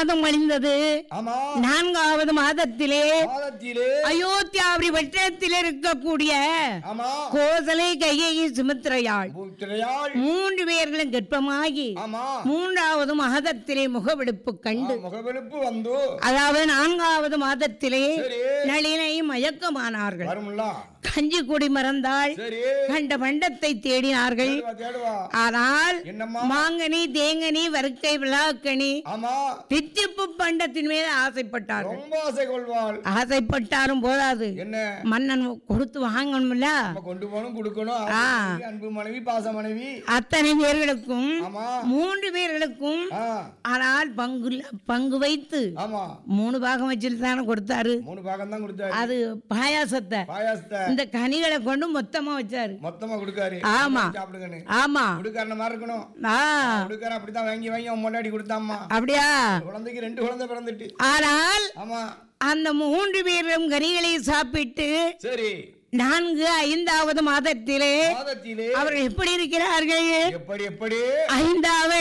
மாதம் கழிந்தது ஆமா நான்காவது மாதத்திலே மாதத்திலே அயோத்தியாபுரி வட்டத்தில் இருக்கக்கூடிய ஆமா கோசலை கையை சுமித்திரையாள் புத்திரையாள் மூன்று பேர்களும் கர்ப்பமாகி ஆமா மூன்றாவது மாதத்திலே முகவெடுப்பு கண்டு முகவெளுப்பு வந்து அதாவது நான்காவது மாதத்திலே சரி நளினை மயக்கமானார்கள் வரும்ல கஞ்சி குடி மறந்தாள் சரி கண்ட பண்டத்தை தேடினார்கள் தேடுவா தேடுவா ஆனால் என்னம்மா மாங்கனி தேங்கனி வறுக்கை விழாக்கனி ஆமா பிச்சிப்பு பண்டத்தின் மீது ஆசைப்பட்டார்கள் ரொம்ப ஆசை கொள்வாள் ஆசைப்பட்டாலும் போதாது என்ன மன்னன் கொடுத்து வாங்கணும்ல நம்ம கொண்டு போகணும் கொடுக்கணும் ஆ. மனைவி, அன்பு மனைவி பாச மனைவி அத்தனை பேர்களுக்கும் ஆமா மூன்று பேர்களுக்கும் ஆ ஆனால் பங்கு பங்கு வைத்து ஆமா மூணு பாகம் வச்சுட்டு தானே கொடுத்தாரு மூணு பாகம் தான் கொடுத்தாரு அது பாயாசத்தை பாயாசத்தை இந்த கனிகளை கொண்டு மொத்தமா வச்சாரு மொத்தமா கொடுக்காரு ஆமா. சாப்பிடுங்கன்னு ஆமா கொடுக்காரன மாதிரி இருக்கணும் ஆ கொடுக்காரன் அப்படித்தான் வாங்கி வாங்கி அவன் முன்னாடி கொடுத்தாம்மா அப்படியா குழந்தைக்கு ரெண்டு குழந்தை பிறந்துட்டு ஆனால் ஆமா அந்த மூன்று பேரும் கனிகளை சாப்பிட்டு சரி நான்கு ஐந்தாவது மாதத்திலே மாதத்திலே அவர்கள் எப்படி இருக்கிறார்கள் எப்படி எப்படி ஐந்தாவது